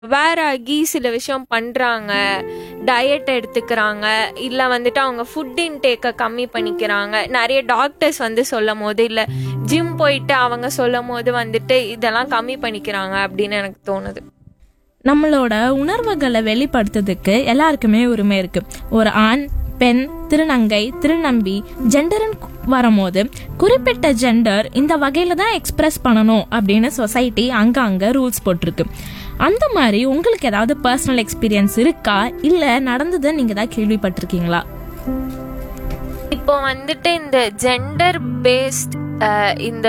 வேற ஆகி சில விஷயம் பண்றாங்க டயட் எடுத்துக்கிறாங்க இல்ல வந்துட்டு அவங்க ஃபுட் இன்டேக்கை கம்மி பண்ணிக்கிறாங்க நிறைய டாக்டர்ஸ் வந்து சொல்லும் போது இல்ல ஜிம் போயிட்டு அவங்க சொல்லும் போது வந்துட்டு இதெல்லாம் கம்மி பண்ணிக்கிறாங்க அப்படின்னு எனக்கு தோணுது நம்மளோட உணர்வுகளை வெளிப்படுத்துறதுக்கு எல்லாருக்குமே உரிமை இருக்கு ஒரு ஆண் பெண் திருநங்கை திருநம்பி ஜெண்டர்னு வரும்போது குறிப்பிட்ட ஜெண்டர் இந்த வகையில தான் எக்ஸ்பிரஸ் பண்ணணும் அப்படின்னு சொசைட்டி அங்கங்க ரூல்ஸ் போட்டிருக்கு அந்த மாதிரி உங்களுக்கு ஏதாவது பர்சனல் எக்ஸ்பீரியன்ஸ் இருக்கா இல்ல நடந்ததை நீங்க ஏதாவது கேள்விப்பட்டிருக்கீங்களா இப்போ வந்துட்டு இந்த ஜெண்டர் பேஸ்ட் இந்த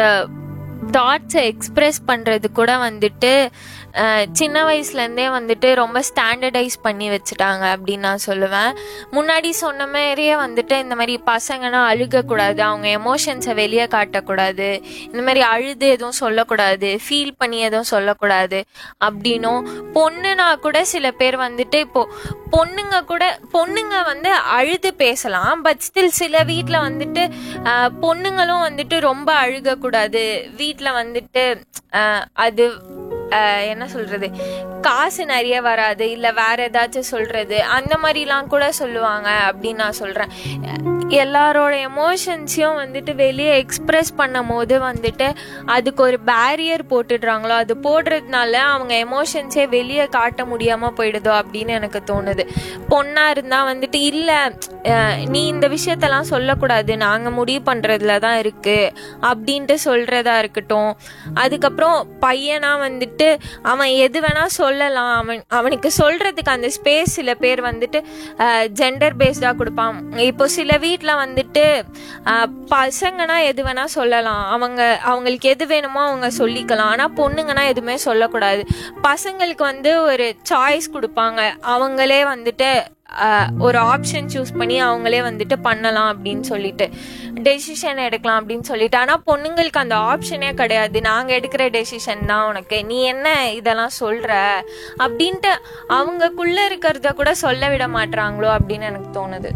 தாட்ஸை எக்ஸ்பிரஸ் பண்ணுறது கூட வந்துட்டு அஹ், சின்ன வயசுலேருந்தே வந்துட்டு ரொம்ப ஸ்டாண்டர்டைஸ் பண்ணி வச்சுட்டாங்க அப்படின்னு நான் சொல்லுவேன் முன்னாடி சொன்ன மாதிரியே வந்துட்டு இந்த மாதிரி பசங்கன்னா அழுகக்கூடாது அவங்க எமோஷன்ஸை வெளியே காட்டக்கூடாது இந்த மாதிரி அழுது எதுவும் சொல்லக்கூடாது ஃபீல் பண்ணி எதுவும் சொல்லக்கூடாது அப்படின்னும் பொண்ணுனா கூட சில பேர் வந்துட்டு இப்போ பொண்ணுங்க கூட பொண்ணுங்க வந்து அழுது பேசலாம் பட் ஸ்டில் சில வீட்டில் வந்துட்டு ஆஹ், பொண்ணுங்களும் வந்துட்டு ரொம்ப அழுகக்கூடாது வீட்டில் வந்துட்டு ஆஹ், அது ஆஹ், என்ன சொல்றது காசு நிறைய வராது இல்லை வேற ஏதாச்சும் சொல்றது அந்த மாதிரிலாம் கூட சொல்லுவாங்க அப்படின்னு நான் சொல்றேன் எல்லாரோட எமோஷன்ஸையும் வந்துட்டு வெளியே எக்ஸ்பிரஸ் பண்ணும் போது வந்துட்டு அதுக்கு ஒரு பேரியர் போட்டுடுறாங்களோ அது போடுறதுனால அவங்க எமோஷன்ஸே வெளியே காட்ட முடியாம போயிடுதோ அப்படின்னு எனக்கு தோணுது பொண்ணா இருந்தா வந்துட்டு இல்ல அஹ், நீ இந்த விஷயத்தெல்லாம் சொல்லக்கூடாது நாங்க முடிவு பண்றதுல தான் இருக்கு அப்படின்ட்டு சொல்றதா இருக்கட்டும் அதுக்கப்புறம் பையனா வந்துட்டு அவன் எது வேணா சொல்லலாம் அவன் அவனுக்கு சொல்றதுக்கு அந்த ஸ்பேஸ் சில பேர் வந்துட்டு ஜெண்டர் பேஸ்டா கொடுப்பான் இப்போ சில வீட்டில் வந்துட்டு அஹ், பசங்கன்னா எது வேணா சொல்லலாம் அவங்க அவங்களுக்கு எது வேணுமோ அவங்க சொல்லிக்கலாம் ஆனா பொண்ணுங்கன்னா எதுவுமே சொல்லக்கூடாது பசங்களுக்கு வந்து ஒரு சாய்ஸ் கொடுப்பாங்க அவங்களே வந்துட்டு அஹ், ஒரு ஆப்ஷன் சூஸ் பண்ணி அவங்களே வந்துட்டு பண்ணலாம் அப்படின்னு சொல்லிட்டு டெசிஷன் எடுக்கலாம் அப்படின்னு சொல்லிட்டு ஆனா பொண்ணுங்களுக்கு அந்த ஆப்ஷனே கிடையாது நாங்க எடுக்கிற டெசிஷன் தான் உனக்கு நீ என்ன இதெல்லாம் சொல்ற அப்படின்ட்டு அவங்கக்குள்ள இருக்கிறத கூட சொல்ல விட மாட்றாங்களோ அப்படின்னு எனக்கு தோணுது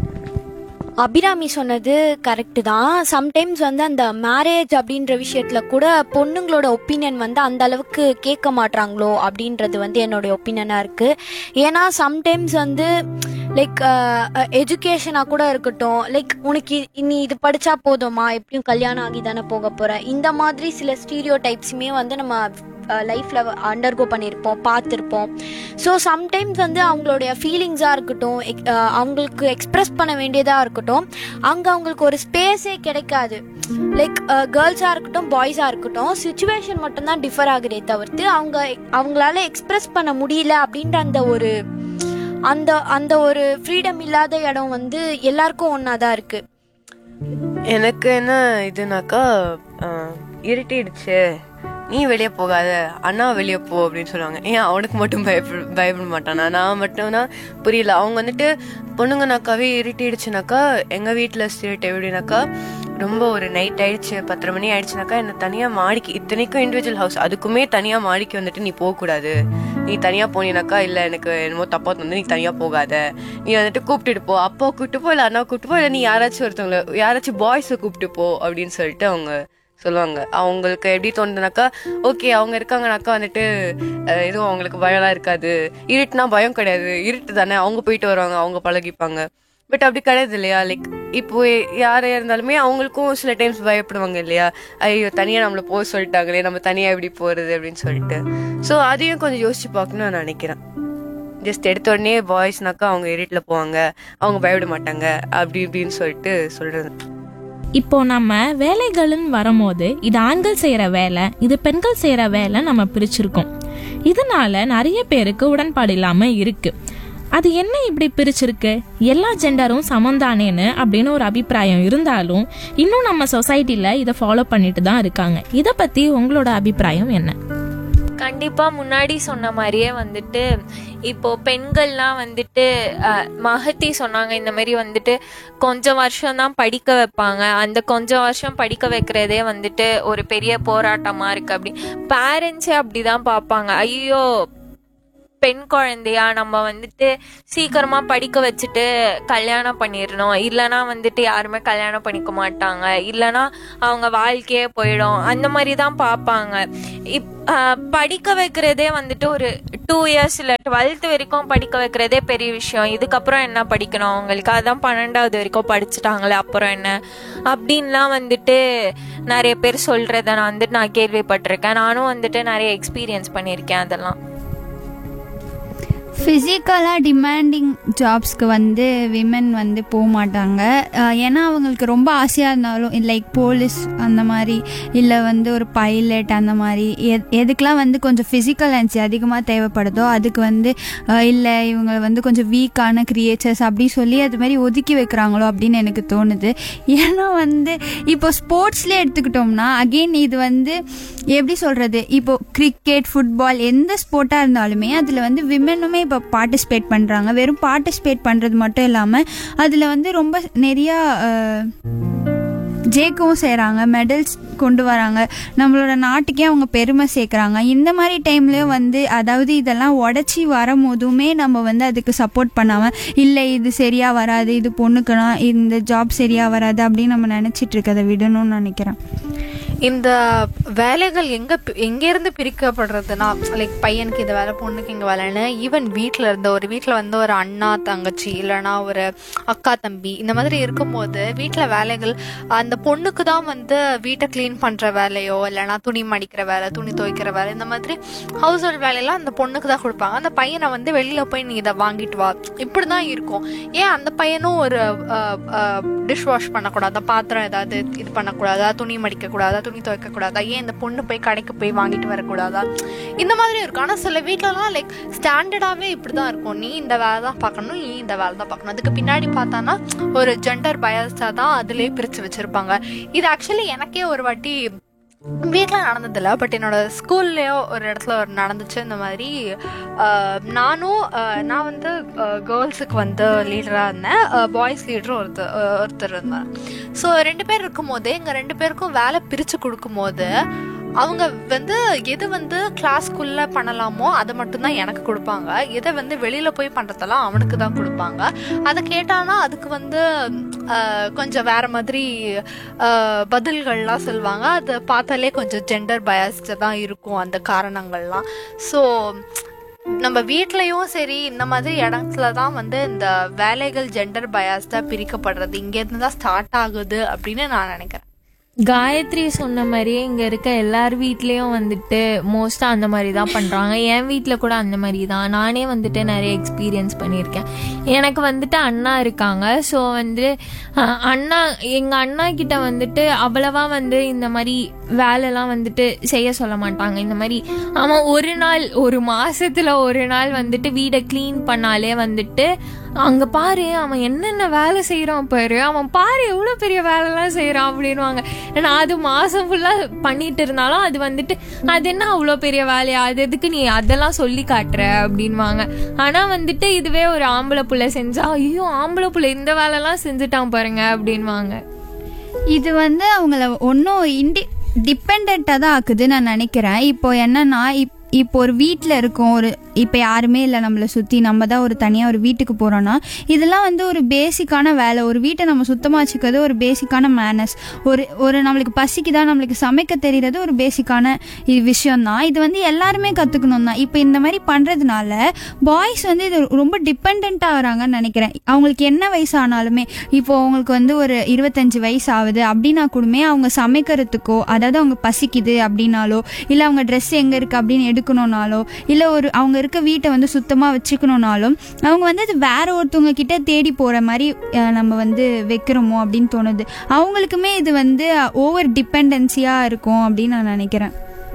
அபிராமி சொன்னது கரெக்டு தான் சம்டைம்ஸ் வந்து அந்த மேரேஜ் அப்படின்ற விஷயத்துல கூட பொண்ணுங்களோட ஒப்பீனியன் வந்து அந்த அளவுக்கு கேட்க மாட்றாங்களோ அப்படின்றது வந்து என்னுடைய ஒப்பீனியனாக இருக்கு ஏன்னா சம்டைம்ஸ் வந்து லைக் எஜுகேஷனாக கூட இருக்கட்டும் லைக் உனக்கு இ- நீ இது படிச்சா போதுமா எப்படியும் கல்யாணம் ஆகி தானே போக போற இந்த மாதிரி சில ஸ்டீரியோ டைப்ஸுமே வந்து நம்ம லைஃப்ல அண்டர்கோ பண்ணியிருப்போம் பார்த்துருப்போம் ஸோ சம்டைம்ஸ் வந்து அவங்களுடைய ஃபீலிங்ஸாக இருக்கட்டும் எக்- அஹ் அவங்களுக்கு எக்ஸ்பிரஸ் பண்ண வேண்டியதாக இருக்கட்டும் அங்கே அவங்களுக்கு ஒரு ஸ்பேஸே கிடைக்காது லைக் கேர்ள்ஸாக இருக்கட்டும் பாய்ஸாக இருக்கட்டும் சுச்சுவேஷன் மட்டும்தான் டிஃபர் ஆகுதே தவிர்த்து அவங்க அவங்களால எக்ஸ்பிரஸ் பண்ண முடியல அப்படின்ற அந்த ஒரு அந்த அந்த ஒரு ஃப்ரீடம் இல்லாத இடம் வந்து எல்லாருக்கும் ஒன்றா தான் இருக்குது எனக்கு என்ன இதுனாக்கா இருட்டிடுச்சு நீ வெளியே போகாத அண்ணா வெளியே போ அப்படின்னு சொல்லுவாங்க ஏன் அவனுக்கு மட்டும் பயப்பட பயப்பட மாட்டானா நான் மட்டும்னா புரியல அவங்க வந்துட்டு பொண்ணுங்கனாக்காவே இருட்டிடுச்சுனாக்கா எங்க வீட்டில் ஸ்டேட் எப்படினாக்கா ரொம்ப ஒரு நைட் ஆயிடுச்சு பத்தரை மணி ஆயிடுச்சுனாக்கா என்ன தனியா மாடிக்கு இத்தனைக்கும் இண்டிவிஜுவல் ஹவுஸ் அதுக்குமே தனியா மாடிக்கு வந்துட்டு நீ போகக்கூடாது நீ தனியா போனீனாக்கா இல்ல எனக்கு என்னமோ தப்பா வந்து நீ தனியா போகாத நீ வந்துட்டு கூப்பிட்டுட்டு போ அப்பா கூப்பிட்டு போ இல்ல அண்ணா கூப்பிட்டு போ இல்ல நீ யாராச்சும் ஒருத்தவங்கள யாராச்சும் பாய்ஸை கூப்பிட்டு போ அப்படின்னு சொல்லிட்டு அவங்க சொல்லுவாங்க அவங்களுக்கு எப்படி தோணுதுனாக்கா ஓகே அவங்க இருக்காங்கனாக்கா வந்துட்டு அஹ், எதுவும் அவங்களுக்கு பயம்லாம் இருக்காது இருட்டுனா பயம் கிடையாது இருட்டு தானே அவங்க போயிட்டு வருவாங்க அவங்க பழகிப்பாங்க பட் அப்படி கிடையாது இல்லையா லைக் இப்போ யாரா இருந்தாலுமே அவங்களுக்கும் சில டைம்ஸ் பயப்படுவாங்க இல்லையா ஐயோ தனியா நம்மள போக சொல்லிட்டாங்களே நம்ம தனியா எப்படி போறது அப்படின்னு சொல்லிட்டு ஸோ அதையும் கொஞ்சம் யோசிச்சு பார்க்கணும்னு நான் நினைக்கிறேன் ஜஸ்ட் எடுத்த உடனே பாய்ஸ்னாக்கா அவங்க இருட்டில் போவாங்க அவங்க பயப்பட மாட்டாங்க அப்படி இப்படின்னு சொல்லிட்டு சொல்றது இப்போ நம்ம வேலைகள்னு வரும்போது இது ஆண்கள் செய்யற வேலை இது பெண்கள் செய்யற வேலை நம்ம பிரிச்சிருக்கோம் இதனால நிறைய பேருக்கு உடன்பாடு இல்லாம இருக்கு அது என்ன இப்படி பிரிச்சிருக்கு எல்லா ஜெண்டரும் சமந்தானேன்னு அப்படின்னு ஒரு அபிப்பிராயம் இருந்தாலும் இன்னும் நம்ம சொசைட்டில இதை ஃபாலோ பண்ணிட்டு தான் இருக்காங்க இத பத்தி உங்களோட அபிப்பிராயம் என்ன கண்டிப்பா முன்னாடி சொன்ன மாதிரியே வந்துட்டு இப்போ பெண்கள்லாம் வந்துட்டு அஹ், மகத்தி சொன்னாங்க இந்த மாதிரி வந்துட்டு கொஞ்சம் வருஷம் தான் படிக்க வைப்பாங்க அந்த கொஞ்சம் வருஷம் படிக்க வைக்கிறதே வந்துட்டு ஒரு பெரிய போராட்டமா இருக்கு அப்படி பேரண்ட்ஸே அப்படிதான் பார்ப்பாங்க ஐயோ பெண் குழந்தையா நம்ம வந்துட்டு சீக்கிரமா படிக்க வச்சுட்டு கல்யாணம் பண்ணிடணும் இல்லனா வந்துட்டு யாருமே கல்யாணம் பண்ணிக்க மாட்டாங்க இல்லனா அவங்க வாழ்க்கையே போயிடும் அந்த மாதிரி தான் பார்ப்பாங்க இப் ஆஹ் படிக்க வைக்கிறதே வந்துட்டு ஒரு டூ இயர்ஸ் இல்லை டுவெல்த் வரைக்கும் படிக்க வைக்கிறதே பெரிய விஷயம் இதுக்கப்புறம் என்ன படிக்கணும் அவங்களுக்கு அதான் பன்னெண்டாவது வரைக்கும் படிச்சுட்டாங்களே அப்புறம் என்ன அப்படின்லாம் வந்துட்டு நிறைய பேர் சொல்கிறத நான் வந்துட்டு நான் கேள்விப்பட்டிருக்கேன் நானும் வந்துட்டு நிறைய எக்ஸ்பீரியன்ஸ் பண்ணியிருக்கேன் அதெல்லாம் ஃபிசிக்கலாக டிமாண்டிங் ஜாப்ஸ்க்கு வந்து விமன் வந்து போக மாட்டாங்க அஹ் ஏன்னா அவங்களுக்கு ரொம்ப ஆசையாக இருந்தாலும் லைக் போலீஸ் அந்த மாதிரி இல்லை வந்து ஒரு பைலட் அந்த மாதிரி எத் எதுக்கெலாம் வந்து கொஞ்சம் ஃபிசிக்கல் எனர்ஜி அதிகமாக தேவைப்படுதோ அதுக்கு வந்து இல்லை இவங்க வந்து கொஞ்சம் வீக்கான கிரியேச்சர்ஸ் அப்படி சொல்லி அது மாதிரி ஒதுக்கி வைக்கிறாங்களோ அப்படின்னு எனக்கு தோணுது ஏன்னா வந்து இப்போ ஸ்போர்ட்ஸ்லேயே எடுத்துக்கிட்டோம்னா அகெயின் இது வந்து எப்படி சொல்கிறது இப்போ கிரிக்கெட் ஃபுட்பால் எந்த ஸ்போர்ட்டாக இருந்தாலுமே அதில் வந்து விமனுமே இப்போ பார்ட்டிசிபேட் பண்ணுறாங்க வெறும் பார்ட்டிசிபேட் பண்ணுறது மட்டும் இல்லாமல் அதில் வந்து ரொம்ப நிறையா அஹ், ஜெயிக்கவும் செய்கிறாங்க மெடல்ஸ் கொண்டு வராங்க நம்மளோட நாட்டுக்கே அவங்க பெருமை சேர்க்குறாங்க இந்த மாதிரி டைம்லேயும் வந்து அதாவது இதெல்லாம் உடச்சி வரும்போதுமே நம்ம வந்து அதுக்கு சப்போர்ட் பண்ணாமல் இல்லை இது சரியாக வராது இது பொண்ணுக்குனா இந்த ஜாப் சரியாக வராது அப்படின்னு நம்ம நினச்சிட்டு இருக்கதை விடணும்னு நினைக்கிறேன் இந்த வேலைகள் எங்க பி- எங்க இருந்து பிரிக்கப்படுறதுன்னா லைக் பையனுக்கு இந்த வேலை பொண்ணுக்கு இங்க வேலைன்னு ஈவன் வீட்ல இருந்த ஒரு வீட்ல வந்து ஒரு அண்ணா தங்கச்சி இல்லைன்னா ஒரு அக்கா தம்பி இந்த மாதிரி இருக்கும்போது வீட்ல வேலைகள் அந்த பொண்ணுக்கு தான் வந்து வீட்டை க்ளீன் பண்ற வேலையோ இல்லைன்னா துணி மடிக்கிற வேலை துணி துவைக்கிற வேலை இந்த மாதிரி ஹவுஸ் ஹோல்ட் வேலையெல்லாம் அந்த பொண்ணுக்கு தான் கொடுப்பாங்க அந்த பையனை வந்து வெளியில போய் நீ இதை வாங்கிட்டு வா இப்படிதான் இருக்கும் ஏன் அந்த பையனும் ஒரு டிஷ் வாஷ் பண்ணக்கூடாதா பாத்திரம் ஏதாவது இது பண்ணக்கூடாதா துணி மடிக்க கூடாதா துணி துவைக்க கூடாதா ஏன் இந்த பொண்ணு போய் கடைக்கு போய் வாங்கிட்டு வரக்கூடாதா இந்த மாதிரி இருக்கும் ஆனா சில வீட்லலாம் லைக் ஸ்டாண்டர்டாவே இப்படிதான் இருக்கும் நீ இந்த வேலை தான் பார்க்கணும் நீ இந்த வேலை தான் பார்க்கணும் அதுக்கு பின்னாடி பார்த்தானா ஒரு ஜெண்டர் பயஸா தான் அதுலயே பிரிச்சு வச்சிருப்பாங்க இது ஆக்சுவலி எனக்கே ஒரு வாட்டி வீட்டில் நடந்ததில்ல பட் என்னோட ஸ்கூல்லையோ ஒரு இடத்துல ஒரு நடந்துச்சு இந்த மாதிரி ஆஹ், நானும் ஆஹ், நான் வந்து கேர்ள்ஸுக்கு வந்து லீடராக இருந்தேன் பாய்ஸ் லீடரும் ஒருத்தர் ஆஹ், ஒருத்தர் இருந்தார் ஸோ ரெண்டு பேர் இருக்கும்போது எங்கள் ரெண்டு பேருக்கும் வேலை பிரித்து கொடுக்கும்போது அவங்க வந்து எது வந்து கிளாஸ்க்குள்ளே பண்ணலாமோ அதை மட்டும்தான் எனக்கு கொடுப்பாங்க எதை வந்து வெளியில் போய் பண்ணுறதெல்லாம் அவனுக்கு தான் கொடுப்பாங்க அதை கேட்டானா அதுக்கு வந்து ஆஹ், கொஞ்சம் வேற மாதிரி ஆஹ், பதில்கள்லாம் சொல்லுவாங்க அதை பார்த்தாலே கொஞ்சம் ஜெண்டர் பயாஸ்டு தான் இருக்கும் அந்த காரணங்கள்லாம் ஸோ நம்ம வீட்லயும் சரி இந்த மாதிரி இடத்துல தான் வந்து இந்த வேலைகள் ஜெண்டர் பயாஸ்டா பிரிக்கப்படுறது இங்கேருந்து தான் ஸ்டார்ட் ஆகுது அப்படின்னு நான் நினைக்கிறேன் காயத்ரி சொன்ன மாதிரியே இங்க இருக்க எல்லார் வீட்லயும் வந்துட்டு மோஸ்டா அந்த மாதிரி தான் பண்றாங்க என் வீட்ல கூட அந்த மாதிரி தான் நானே வந்துட்டு நிறைய எக்ஸ்பீரியன்ஸ் பண்ணியிருக்கேன் எனக்கு வந்துட்டு அண்ணா இருக்காங்க ஸோ வந்து அஹ், அண்ணா எங்க அண்ணா கிட்ட வந்துட்டு அவ்வளவா வந்து இந்த மாதிரி வேலைலாம் வந்துட்டு செய்ய சொல்ல மாட்டாங்க இந்த மாதிரி அவன் ஒரு நாள் ஒரு மாசத்துல ஒரு நாள் வந்துட்டு வீடை க்ளீன் பண்ணாலே வந்துட்டு அங்க பாரு அவன் என்னென்ன வேலை செய்யறான் பாரு அவன் பாரு எவ்வளவு பெரிய வேலைலாம் செய்யறான் அப்படின்வாங்க நான் அது மாசம் ஃபுல்லா பண்ணிட்டு இருந்தாலும் அது வந்துட்டு அது என்ன அவ்வளோ பெரிய வேலையா அது எதுக்கு நீ அதெல்லாம் சொல்லி காட்டுற அப்படின்வாங்க ஆனா வந்துட்டு இதுவே ஒரு ஆம்பளை புள்ள செஞ்சா ஐயோ ஆம்பளை புள்ள இந்த வேலைலாம் செஞ்சுட்டான் பாருங்க அப்படின்வாங்க இது வந்து அவங்கள ஒன்றும் இண்டி டிபெண்ட்டாக தான் ஆக்குது நான் நினைக்கிறேன் இப்போ என்னன்னா இப் இப்போ ஒரு வீட்டில் இருக்கோம் ஒரு இப்போ யாருமே இல்லை நம்மளை சுற்றி நம்ம தான் ஒரு தனியாக ஒரு வீட்டுக்கு போகிறோன்னா இதெல்லாம் வந்து ஒரு பேசிக்கான வேலை ஒரு வீட்டை நம்ம சுத்தமாக வச்சுக்கிறது ஒரு பேசிக்கான மேனஸ் ஒரு ஒரு நம்மளுக்கு பசிக்குதா நம்மளுக்கு சமைக்க தெரியறது ஒரு பேசிக்கான இது விஷயம்தான் இது வந்து எல்லாருமே கற்றுக்கணும் தான் இப்போ இந்த மாதிரி பண்ணுறதுனால பாய்ஸ் வந்து இது ரொம்ப டிபெண்ட்டாக வராங்கன்னு நினைக்கிறேன் அவங்களுக்கு என்ன வயசு ஆனாலுமே இப்போ அவங்களுக்கு வந்து ஒரு இருபத்தஞ்சு வயசு ஆகுது அப்படின்னா கூடமே அவங்க சமைக்கிறதுக்கோ அதாவது அவங்க பசிக்குது அப்படின்னாலோ இல்லை அவங்க ட்ரெஸ் எங்கே இருக்குது அப்படின்னு எடுக்கணும்னாலோ இல்லை ஒரு அவங்க இருக்க வீட்டை வந்து சுத்தமாக வச்சுக்கணும்னாலும் அவங்க வந்து அது வேற ஒருத்தவங்க கிட்ட தேடி போகிற மாதிரி அஹ், நம்ம வந்து வைக்கிறோமோ அப்படின்னு தோணுது அவங்களுக்குமே இது வந்து ஓவர் டிபெண்டன்சியாக இருக்கும் அப்படின்னு நான் நினைக்கிறேன்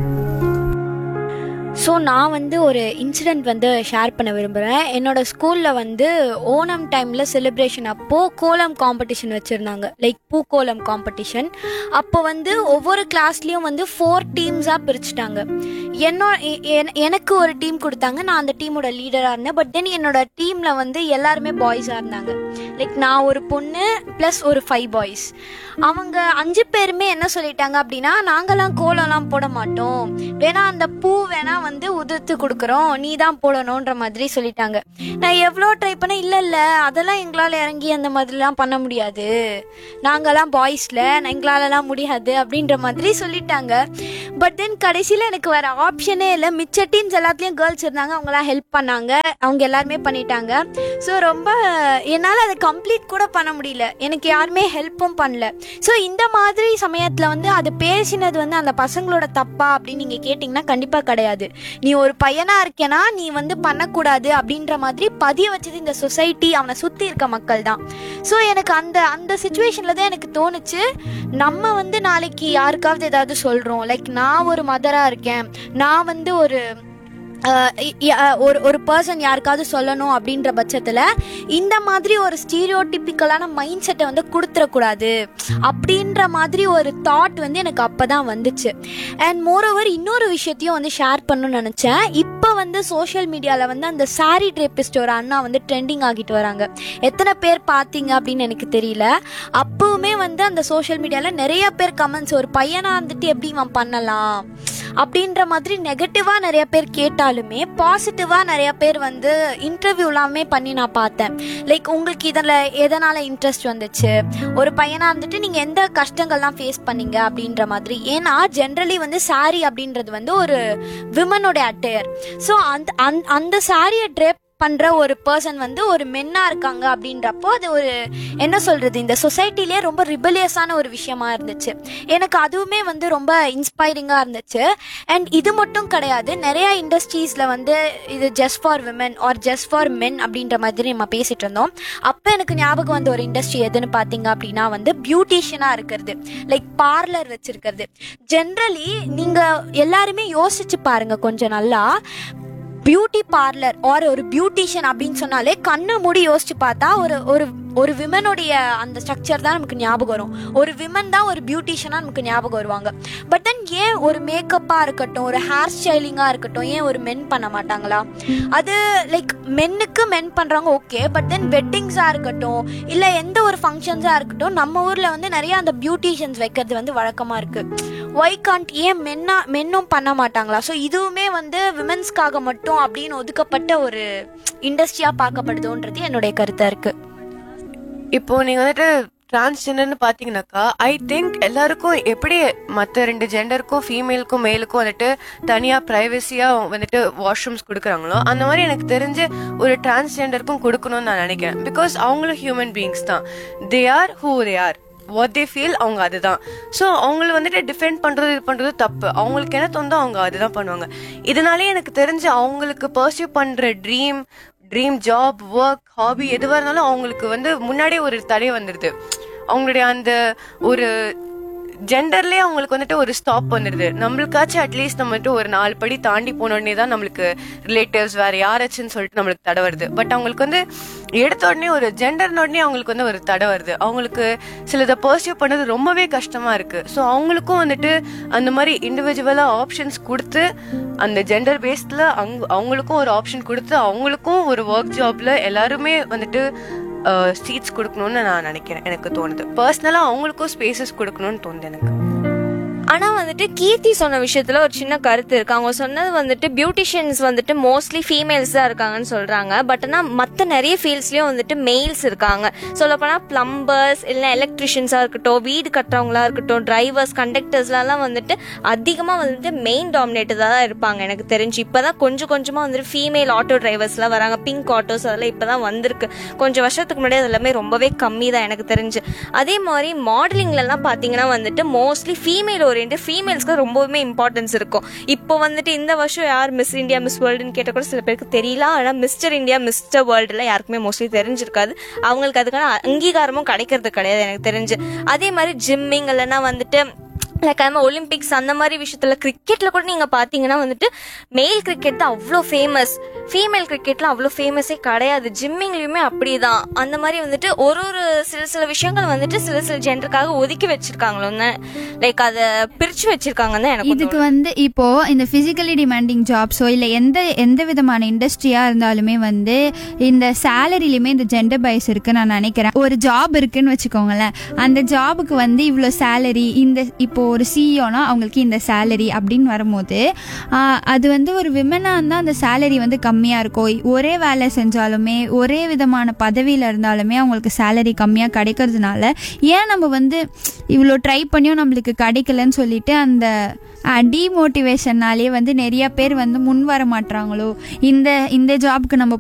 ஸோ நான் வந்து ஒரு இன்சிடெண்ட் வந்து ஷேர் பண்ண விரும்புகிறேன் என்னோட ஸ்கூலில் வந்து ஓணம் டைமில் செலிப்ரேஷன் அப்போது கோலம் காம்படிஷன் வச்சுருந்தாங்க லைக் பூக்கோலம் காம்படிஷன் அப்போ வந்து ஒவ்வொரு கிளாஸ்லேயும் வந்து ஃபோர் டீம்ஸாக பிரிச்சுட்டாங்க என்னோ எ- என- எனக்கு ஒரு டீம் கொடுத்தாங்க நான் அந்த டீமோட லீடராக இருந்தேன் பட் தென் என்னோட டீமில் வந்து எல்லாருமே பாய்ஸாக இருந்தாங்க லைக் நான் ஒரு பொண்ணு ப்ளஸ் ஒரு ஃபைவ் பாய்ஸ் அவங்க அஞ்சு பேருமே என்ன சொல்லிட்டாங்க அப்படின்னா நாங்கெல்லாம் கோலம்லாம் போட மாட்டோம் வேணா அந்த பூ வேணா வந்து வந்து உதிர்த்து கொடுக்குறோம் நீ தான் போடணுன்ற மாதிரி சொல்லிட்டாங்க நான் எவ்வளோ ட்ரை பண்ண இல்லை இல்லை அதெல்லாம் எங்களால் இறங்கி அந்த மாதிரிலாம் பண்ண முடியாது நாங்கெல்லாம் பாய்ஸில் எங்களாலலாம் முடியாது அப்படின்ற மாதிரி சொல்லிட்டாங்க பட் தென் கடைசியில் எனக்கு வேற ஆப்ஷனே இல்லை மிச்ச டீம்ஸ் எல்லாத்துலேயும் கேர்ள்ஸ் இருந்தாங்க அவங்களாம் ஹெல்ப் பண்ணாங்க அவங்க எல்லாருமே பண்ணிட்டாங்க ஸோ ரொம்ப என்னால் அதை கம்ப்ளீட் கூட பண்ண முடியல எனக்கு யாருமே ஹெல்ப்பும் பண்ணல ஸோ இந்த மாதிரி சமயத்தில் வந்து அது பேசினது வந்து அந்த பசங்களோட தப்பா அப்படின்னு நீங்கள் கேட்டிங்கன்னா கண்டிப்பாக கிடையாது நீ ஒரு பையனாக இருக்கேனா நீ வந்து பண்ணக்கூடாது அப்படின்ற மாதிரி பதிய வச்சது இந்த சொசைட்டி அவனை சுற்றி இருக்க மக்கள் தான் ஸோ எனக்கு அந்த அந்த சுச்சுவேஷனில் தான் எனக்கு தோணுச்சு நம்ம வந்து நாளைக்கு யாருக்காவது ஏதாவது சொல்கிறோம் லைக் நான் ஒரு மதராக இருக்கேன் நான் வந்து ஒரு அஹ் இ- இ- அஹ் ஒரு ஒரு பர்சன் யாருக்காவது சொல்லணும் அப்படின்ற பட்சத்தில் இந்த மாதிரி ஒரு ஸ்டீரியோடிப்பிக்கலான மைண்ட் செட்டை வந்து கொடுத்துடக்கூடாது அப்படின்ற மாதிரி ஒரு தாட் வந்து எனக்கு அப்போ தான் வந்துச்சு அண்ட் மோரோவர் இன்னொரு விஷயத்தையும் வந்து ஷேர் பண்ணணும்னு நினச்சேன் இப்போ வந்து சோஷியல் மீடியாவில் வந்து அந்த சாரி ட்ரேபிஸ்ட் ஒரு அண்ணா வந்து ட்ரெண்டிங் ஆகிட்டு வராங்க எத்தனை பேர் பார்த்தீங்க அப்படின்னு எனக்கு தெரியல அப்பவுமே வந்து அந்த சோஷியல் மீடியாவில் நிறைய பேர் கமெண்ட்ஸ் ஒரு பையனாக இருந்துட்டு எப்படி இவன் பண்ணலாம் அப்படின்ற மாதிரி நெகட்டிவாக நிறைய பேர் கேட்டாலுமே பாசிட்டிவாக நிறைய பேர் வந்து இன்டர்வியூலாமே பண்ணி நான் பார்த்தேன் லைக் உங்களுக்கு இதில் எதனால் இன்ட்ரெஸ்ட் வந்துச்சு ஒரு பையனாக இருந்துட்டு நீங்கள் எந்த கஷ்டங்கள்லாம் ஃபேஸ் பண்ணீங்க அப்படின்ற மாதிரி ஏன்னா ஜென்ரலி வந்து saree அப்படின்றது வந்து ஒரு விமனோட அட்டையர் ஸோ அந்த அந்த அந்த சாரியை ட்ரேப் பண்ற ஒரு பர்சன் வந்து ஒரு மென்னா இருக்காங்க அப்படின்றப்போ அது ஒரு என்ன சொல்றது இந்த சொசைட்டிலே ரொம்ப ரிபலியஸான ஒரு விஷயமா இருந்துச்சு எனக்கு அதுவுமே வந்து ரொம்ப இன்ஸ்பைரிங்கா இருந்துச்சு அண்ட் இது மட்டும் கிடையாது நிறைய இண்டஸ்ட்ரீஸ்ல வந்து இது just for women or just for men அப்படின்ற மாதிரி நம்ம பேசிட்டு இருந்தோம் அப்போ எனக்கு ஞாபகம் வந்த ஒரு இண்டஸ்ட்ரி எதுன்னு பார்த்தீங்க அப்படின்னா வந்து பியூட்டிஷியனாக இருக்கிறது லைக் பார்லர் வச்சிருக்கிறது ஜென்ரலி நீங்கள் எல்லாருமே யோசிச்சு பாருங்க கொஞ்சம் நல்லா பியூட்டி பார்லர் ஆர் ஒரு பியூட்டிஷியன் அப்படின்னு சொன்னாலே கண்ணை மூடி யோசிச்சு பார்த்தா ஒரு ஒரு ஒரு விமனுடைய அந்த ஸ்ட்ரக்சர் தான் நமக்கு ஞாபகம் வரும் ஒரு விமன் தான் ஒரு பியூட்டிஷியனாக நமக்கு ஞாபகம் வருவாங்க பட் தென் ஏன் ஒரு மேக்கப்பாக இருக்கட்டும் ஒரு ஹேர் ஸ்டைலிங்காக இருக்கட்டும் ஏன் ஒரு மென் பண்ண மாட்டாங்களா அது லைக் மென்னுக்கு மென் பண்ணுறாங்க ஓகே பட் தென் வெட்டிங்ஸாக இருக்கட்டும் இல்லை எந்த ஒரு ஃபங்க்ஷன்ஸாக இருக்கட்டும் நம்ம ஊரில் வந்து நிறைய அந்த பியூட்டிஷியன்ஸ் வைக்கிறது வந்து வழக்கமாக இருக்குது ஒய் காண்ட் ஏன் மென்னா மென்னும் பண்ண மாட்டாங்களா ஸோ இதுவுமே வந்து விமென்ஸ்க்காக மட்டும் அப்படின்னு ஒதுக்கப்பட்ட ஒரு இண்டஸ்ட்ரியாக பார்க்கப்படுதோன்றது என்னுடைய கருத்தாக இருக்குது இப்போ நீங்க வந்துட்டு டிரான்ஸ்ஜெண்டர்னு பாத்தீங்கன்னாக்கா ஐ திங்க் எல்லாருக்கும் எப்படி மற்ற ரெண்டு ஜெண்டருக்கும் ஃபீமேலுக்கும் மேலுக்கும் வந்துட்டு தனியா பிரைவசியா வந்துட்டு வாஷ்ரூம்ஸ் கொடுக்குறாங்களோ அந்த மாதிரி எனக்கு தெரிஞ்சு ஒரு டிரான்ஸ்ஜெண்டருக்கும் கொடுக்கணும்னு நான் நினைக்கிறேன் பிகாஸ் அவங்களும் ஹியூமன் பீயிங்ஸ் தான் they are who they are what they feel அவங்க அதுதான் ஸோ அவங்கள வந்துட்டு டிஃபெண்ட் பண்றது இது பண்றது தப்பு அவங்களுக்கு என்ன தோந்தோ அவங்க அதுதான் பண்ணுவாங்க இதனாலே எனக்கு தெரிஞ்சு அவங்களுக்கு பர்சியூ பண்ற dream dream job work hobby எதுவாக இருந்தாலும் அவங்களுக்கு வந்து முன்னாடியே ஒரு தடை வந்துடுது அவங்களுடைய அந்த ஒரு ஜெண்டர்லயே அவங்களுக்கு வந்துட்டு ஒரு ஸ்டாப் வந்துடுது நம்மளுக்காச்சும் அட்லீஸ்ட் நம்ம வந்துட்டு ஒரு நாலு படி தாண்டி போன உடனே தான் நம்மளுக்கு ரிலேட்டிவ்ஸ் வேற யாராச்சுன்னு சொல்லிட்டு நம்மளுக்கு தடை வருது பட் அவங்களுக்கு வந்து எடுத்த உடனே ஒரு ஜெண்டர்ன உடனே அவங்களுக்கு வந்து ஒரு தடை வருது அவங்களுக்கு சிலதை பர்சியூ பண்ணது ரொம்பவே கஷ்டமா இருக்கு ஸோ அவங்களுக்கும் வந்துட்டு அந்த மாதிரி இண்டிவிஜுவலா ஆப்ஷன்ஸ் கொடுத்து அந்த ஜெண்டர் பேஸ்ட்ல அவங்க அவங்களுக்கும் ஒரு ஆப்ஷன் கொடுத்து அவங்களுக்கும் ஒரு ஒர்க் ஜாப்ல எல்லாருமே வந்துட்டு சீட்ஸ் கொடுக்கணும்னு நான் நினைக்கிறேன் எனக்கு தோணுது பர்சனலா அவங்களுக்கும் ஸ்பேசஸ் கொடுக்கணும்னு தோணுது எனக்கு ஆனா வந்துட்டு கீர்த்தி சொன்ன விஷயத்துல ஒரு சின்ன கருத்து இருக்கு அவங்க சொன்னது வந்துட்டு பியூட்டிஷியன்ஸ் வந்துட்டு மோஸ்ட்லி ஃபீமேல்ஸ் தான் இருக்காங்கன்னு சொல்றாங்க பட் ஆனா மத்த நிறைய ஃபீல்ட்ஸ்லயும் வந்துட்டு மெயில்ஸ் இருக்காங்க சொல்ல போனா பிளம்பர்ஸ் இல்ல எலக்ட்ரிஷியன்ஸா இருக்கட்டும் வீடு கட்டுறவங்களா இருக்கட்டும் டிரைவர்ஸ் கண்டக்டர்ஸ்லாம் வந்துட்டு அதிகமா வந்துட்டு மெயின் டாமினேட்டடா தான் இருப்பாங்க எனக்கு தெரிஞ்சு இப்பதான் கொஞ்சம் கொஞ்சமா வந்துட்டு ஃபீமேல் ஆட்டோ டிரைவர்ஸ்லாம் வராங்க பிங்க் ஆட்டோஸ் அதெல்லாம் இப்பதான் வந்திருக்கு கொஞ்சம் வருஷத்துக்கு முன்னாடி அது எல்லாமே ரொம்பவே கம்மி தான் எனக்கு தெரிஞ்சு அதே மாதிரி மாடலிங்ல எல்லாம் பாத்தீங்கன்னா வந்துட்டு மோஸ்ட்லி ஃபீமேல் ஓரியன்ட் ஃபீமேல்ஸ்க்கு ரொம்பவுமே இம்பார்ட்டன்ஸ் இருக்கும் இப்போ வந்துட்டு இந்த வருஷம் யார் மிஸ் இந்தியா மிஸ் வேர்ல்டுன்னு கேட்ட கூட சில பேருக்கு தெரியல ஆனால் மிஸ்டர் இந்தியா மிஸ்டர் வேர்ல்டுல யாருக்குமே மோஸ்ட்லி தெரிஞ்சிருக்காது அவங்களுக்கு அதுக்கான அங்கீகாரமும் கிடைக்கிறது கிடையாது எனக்கு தெரிஞ்சு அதே மாதிரி ஜிம்மிங் இல்லைன்னா வந்துட்டு லைக் அது மாதிரி ஒலிம்பிக்ஸ் அந்த மாதிரி விஷயத்துல கிரிக்கெட்ல கூட நீங்க பாத்தீங்கன்னா வந்துட்டு மேல் கிரிக்கெட் தான் அவ்வளோ ஃபேமஸ் ஃபீமேல் கிரிக்கெட்ல அவ்வளோ ஃபேமஸே கிடையாது ஜிம்மிங்லயுமே அப்படிதான் அந்த மாதிரி வந்துட்டு ஒரு ஒரு சில சில விஷயங்கள் வந்துட்டு சில சில ஜெண்டருக்காக ஒதுக்கி வச்சிருக்காங்களோ லைக் அதை பிரிச்சு வச்சிருக்காங்கன்னு தான் எனக்கு இதுக்கு வந்து இப்போ இந்த பிசிக்கலி டிமாண்டிங் ஜாப்ஸோ இல்லை எந்த எந்த விதமான இண்டஸ்ட்ரியா இருந்தாலுமே வந்து இந்த சேலரிலையுமே இந்த ஜெண்டர் பைஸ் இருக்குன்னு நான் நினைக்கிறேன் ஒரு ஜாப் இருக்குன்னு வச்சுக்கோங்களேன் அந்த ஜாபுக்கு வந்து இவ்வளோ சேலரி இந்த இப்போ ஒரு சிஇஓனா அவங்களுக்கு இந்த சேலரி அப்படின்னு வரும்போது ஆஹ், அது வந்து ஒரு விமனாக இருந்தால் அந்த சேலரி வந்து கம்மியாக இருக்கும் ஒரே வேலை செஞ்சாலுமே ஒரே விதமான பதவியில் இருந்தாலுமே அவங்களுக்கு சேலரி கம்மியாக கிடைக்கிறதுனால ஏன் நம்ம வந்து இவ்வளோ ட்ரை பண்ணியும் நம்மளுக்கு கிடைக்கலன்னு சொல்லிட்டு அந்த டிமோட்டிவேஷன்னாலே வந்து நிறைய பேர் வந்து முன் வர மாட்றாங்களோ இந்த இந்த ஜாப்க்கு நம்ம